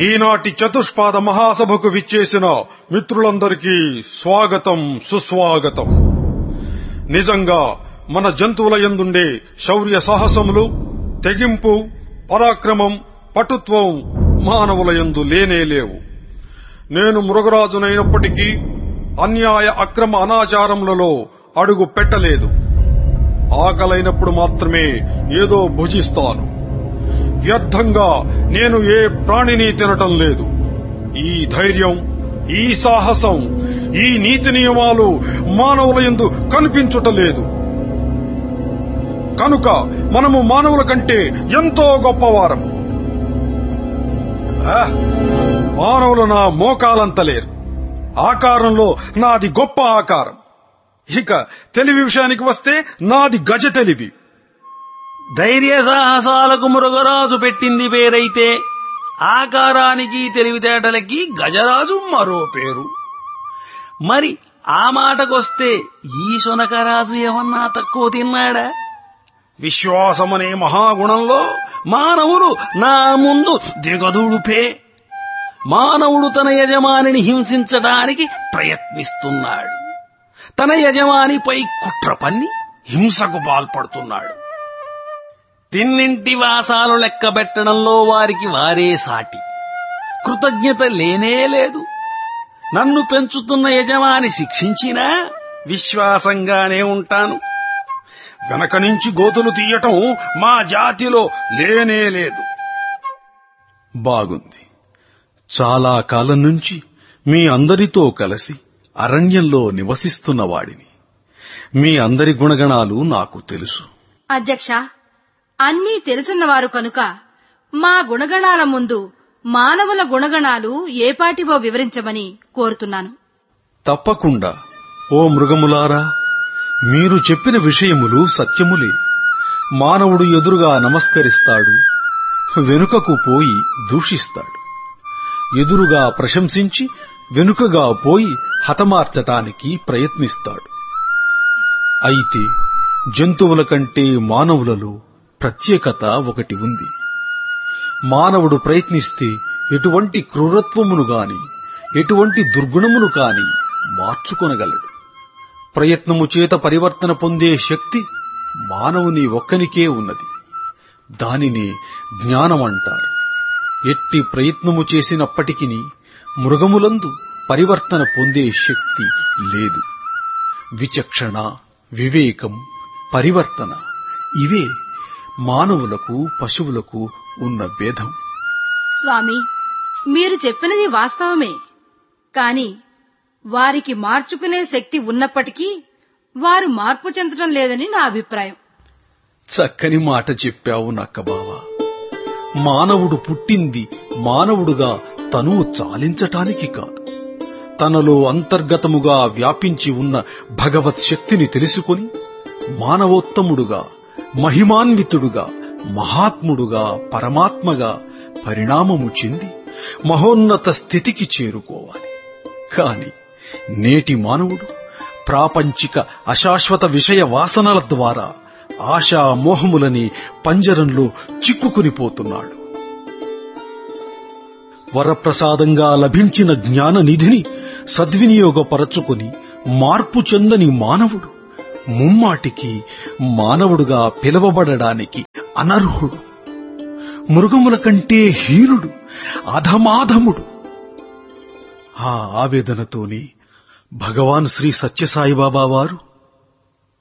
ఈనాటి చతుష్పాద మహాసభకు విచ్చేసిన మిత్రులందరికీ స్వాగతం సుస్వాగతం నిజంగా మన జంతువుల యందుండే శౌర్య సాహసములు తెగింపు పరాక్రమం పటుత్వం మానవుల యందు లేనే లేవు నేను మృగరాజునైనప్పటికీ అన్యాయ అక్రమ అనాచారములలో అడుగు పెట్టలేదు ఆకలైనప్పుడు మాత్రమే ఏదో భుజిస్తాను వ్యర్థంగా నేను ఏ ప్రాణిని తినటం లేదు ఈ ధైర్యం ఈ సాహసం ఈ నీతి నియమాలు మానవుల యందు కనిపించుటలేదు కనుక మనము మానవుల కంటే ఎంతో గొప్పవారం ఆ, మానవులు నా మోకాలంత లేరు ఆకారంలో నాది గొప్ప ఆకారం ఇక తెలివి విషయానికి వస్తే నాది గజ తెలివి ధైర్య సాహసాలకు మృగరాజు పెట్టింది పేరైతే ఆకారానికి తెలివితేటలకి గజరాజు మరో పేరు మరి ఆ మాటకొస్తే ఈ శునకరాజు ఏమన్నా తక్కువ తిన్నాడా విశ్వాసమనే మహాగుణంలో మానవుడు నా ముందు దిగదుడుపే మానవుడు తన యజమానిని హింసించడానికి ప్రయత్నిస్తున్నాడు తన యజమానిపై కుట్ర పన్ని హింసకు పాల్పడుతున్నాడు తిన్నింటి వాసాలు లెక్కబెట్టడంలో వారికి వారే సాటి కృతజ్ఞత లేనే లేదు నన్ను పెంచుతున్న యజమాని శిక్షించినా విశ్వాసంగానే ఉంటాను వెనక నుంచి గోతులు తీయటం మా జాతిలో లేనే లేదు బాగుంది చాలా కాలం నుంచి మీ అందరితో కలిసి అరణ్యంలో నివసిస్తున్న వాడిని మీ అందరి గుణగణాలు నాకు తెలుసు అధ్యక్ష అన్నీ తెలుసున్నవారు కనుక మా గుణగణాల ముందు మానవుల గుణగణాలు ఏపాటివో వివరించమని కోరుతున్నాను తప్పకుండా ఓ మృగములారా మీరు చెప్పిన విషయములు సత్యములే మానవుడు ఎదురుగా నమస్కరిస్తాడు వెనుకకు పోయి దూషిస్తాడు ఎదురుగా ప్రశంసించి వెనుకగా పోయి హతమార్చటానికి ప్రయత్నిస్తాడు అయితే జంతువుల కంటే మానవులలో ప్రత్యేకత ఒకటి ఉంది మానవుడు ప్రయత్నిస్తే ఎటువంటి క్రూరత్వమును గాని ఎటువంటి దుర్గుణమును కాని మార్చుకొనగలడు ప్రయత్నము చేత పరివర్తన పొందే శక్తి మానవుని ఒక్కనికే ఉన్నది దానిని జ్ఞానమంటారు ఎట్టి ప్రయత్నము చేసినప్పటికీ మృగములందు పరివర్తన పొందే శక్తి లేదు విచక్షణ వివేకం పరివర్తన ఇవే మానవులకు పశువులకు ఉన్న భేదం స్వామి మీరు చెప్పినది వాస్తవమే కాని వారికి మార్చుకునే శక్తి ఉన్నప్పటికీ వారు మార్పు చెందడం లేదని నా అభిప్రాయం చక్కని మాట చెప్పావు నక్కబావ మానవుడు పుట్టింది మానవుడుగా తనువు చాలించటానికి కాదు తనలో అంతర్గతముగా వ్యాపించి ఉన్న భగవత్ శక్తిని తెలుసుకొని మానవోత్తముడుగా మహిమాన్వితుడుగా మహాత్ముడుగా పరమాత్మగా పరిణామము చెంది మహోన్నత స్థితికి చేరుకోవాలి కాని నేటి మానవుడు ప్రాపంచిక అశాశ్వత విషయ వాసనల ద్వారా ఆశా మోహములని పంజరంలో చిక్కుకునిపోతున్నాడు వరప్రసాదంగా లభించిన జ్ఞాన నిధిని సద్వినియోగపరచుకొని మార్పు చెందని మానవుడు ముమ్మాటికి మానవుడుగా పిలవబడడానికి అనర్హుడు మృగముల కంటే హీనుడు అధమాధముడు ఆ ఆవేదనతోనే భగవాన్ శ్రీ సత్యసాయిబాబా వారు